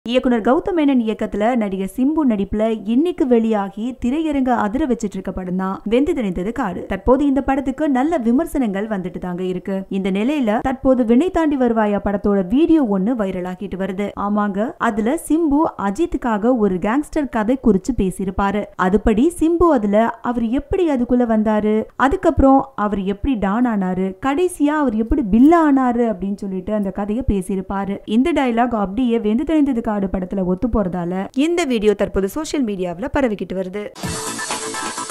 இயக்குனர் கௌதம் மேனன் இயக்கத்துல நடிகர் சிம்பு நடிப்புல இன்னைக்கு வெளியாகி திரையரங்க அதிர வச்சிட்டு இருக்க படம் தான் வெந்து திணிந்தது காடு தற்போது இந்த படத்துக்கு நல்ல விமர்சனங்கள் வந்துட்டு தாங்க இருக்கு இந்த நிலையில தற்போது வினை தாண்டி வருவாயா படத்தோட வீடியோ ஒண்ணு வைரல் ஆகிட்டு வருது ஆமாங்க அதுல சிம்பு அஜித்துக்காக ஒரு கேங்ஸ்டர் கதை குறிச்சு பேசியிருப்பாரு அதுபடி சிம்பு அதுல அவர் எப்படி அதுக்குள்ள வந்தாரு அதுக்கப்புறம் அவர் எப்படி டான் ஆனாரு கடைசியா அவர் எப்படி பில்லா ஆனாரு அப்படின்னு சொல்லிட்டு அந்த கதையை பேசியிருப்பாரு இந்த டயலாக் அப்படியே வெந்து தெளிந்தது காடு படத்துல ஒத்து போறதால இந்த வீடியோ தற்போது சோஷியல் மீடியாவில் பரவிக்கிட்டு வருது